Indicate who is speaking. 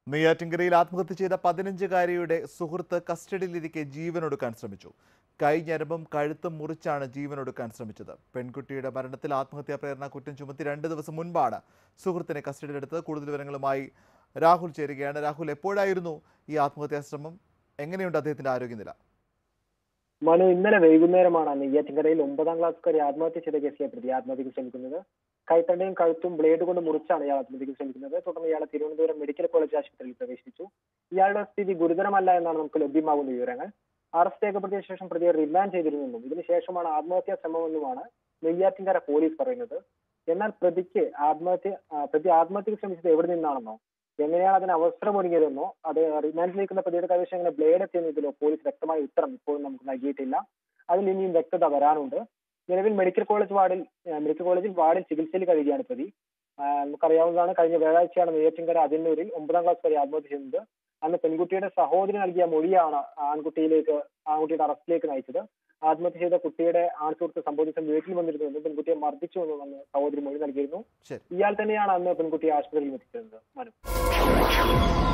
Speaker 1: നെയ്യാറ്റിൻകരയിൽ ആത്മഹത്യ ചെയ്ത പതിനഞ്ചുകാരിയുടെ സുഹൃത്ത് കസ്റ്റഡിയിലിരിക്കെ ജീവനൊടുക്കാൻ ശ്രമിച്ചു കൈ ഞരമ്പും കഴുത്തും മുറിച്ചാണ് ജീവനൊടുക്കാൻ ശ്രമിച്ചത് പെൺകുട്ടിയുടെ മരണത്തിൽ ആത്മഹത്യാ പ്രേരണ കുറ്റം ചുമത്തി രണ്ട് ദിവസം മുൻപാണ് സുഹൃത്തിനെ കസ്റ്റഡിയിലെടുത്തത് കൂടുതൽ വിവരങ്ങളുമായി രാഹുൽ ചേരുകയാണ് രാഹുൽ എപ്പോഴായിരുന്നു ഈ ആത്മഹത്യാ ശ്രമം എങ്ങനെയുണ്ട് അദ്ദേഹത്തിന്റെ ആരോഗ്യനില
Speaker 2: മനു ഇന്നലെ വൈകുന്നേരമാണ് നെയ്യാറ്റിൻകരയിൽ ഒമ്പതാം ക്ലാസ്സുകാരി ആത്മഹത്യ ചെയ്ത കേസിലെ പ്രതി ആത്മഹത്യക്ക് ശ്രമിക്കുന്നത് കൈത്തണ്ടയും കഴുത്തും ബ്ലേഡ് കൊണ്ട് മുറിച്ചാണ് ഇയാൾ ആത്മഹത്യക്ക് ശ്രമിക്കുന്നത് തുടർന്ന് ഇയാളെ തിരുവനന്തപുരം മെഡിക്കൽ കോളേജ് ആശുപത്രിയിൽ പ്രവേശിപ്പിച്ചു ഇയാളുടെ സ്ഥിതി ഗുരുതരമല്ല എന്നാണ് നമുക്ക് ലഭ്യമാകുന്ന വിവരങ്ങൾ അറസ്റ്റ് രേഖപ്പെടുത്തിയ ശേഷം പ്രതിയെ റിമാൻഡ് ചെയ്തിരുന്നെന്നും ഇതിനുശേഷമാണ് ആത്മഹത്യാ ശ്രമമെന്നുമാണ് നെയ്യാറ്റിൻകര പോലീസ് പറയുന്നത് എന്നാൽ പ്രതിക്ക് ആത്മഹത്യ ആ, പ്രതി ആത്മഹത്യക്ക് ശ്രമിച്ചത് എവിടെ നിന്നാണെന്നോ എങ്ങനെയാണ് അതിന് അവസരമൊരുങ്ങിയതെന്നോ അത് റിമാൻഡിലേക്കുള്ള പ്രതിയുടെ കൈവശം എങ്ങനെ ബ്ലേഡ് എത്തിയെന്നതിലോ പോലീസ് വ്യക്തമായ ഉത്തരം ഇപ്പോഴും നമുക്ക് നൽകിയിട്ടില്ല അതിൽ ഇനിയും വ്യക്തത വരാനുണ്ട് നിലവിൽ മെഡിക്കൽ കോളേജ് വാർഡിൽ ആ, മെഡിക്കൽ കോളേജിൽ വാർഡിൽ ചികിത്സയിൽ കഴിയുകയാണ് പ്രതി ആ, നമുക്കറിയാവുന്നതാണ് കഴിഞ്ഞ വ്യാഴാഴ്ചയാണ് നെയ്യാറ്റിൻകര അതിന്നൂരിൽ ഒമ്പതാം ക്ലാസ് വരെ ആത്മഹത്യ ചെയ്യുന്നത് അന്ന് പെൺകുട്ടിയുടെ സഹോദരി നൽകിയ മൊഴിയാണ് ആൺകുട്ടിയിലേക്ക് ആൺകുട്ടിയുടെ അറസ്റ്റിലേക്ക് നയിച്ചത് ആത്മഹത്യ ചെയ്ത കുട്ടിയുടെ ആൺസുഹൃത്ത് സംഭവ ദിവസം വീട്ടിൽ വന്നിരുന്നുവെന്നും പെൺകുട്ടിയെ മർദ്ദിച്ചു എന്നും അന്ന് സഹോദരി മൊഴി നൽകിയിരുന്നു
Speaker 1: ശരി
Speaker 2: ഇയാൾ തന്നെയാണ് അന്ന് പെൺകുട്ടിയെ ആശുപത്രിയിൽ എത്തിച്ചിരുന്നത് മനു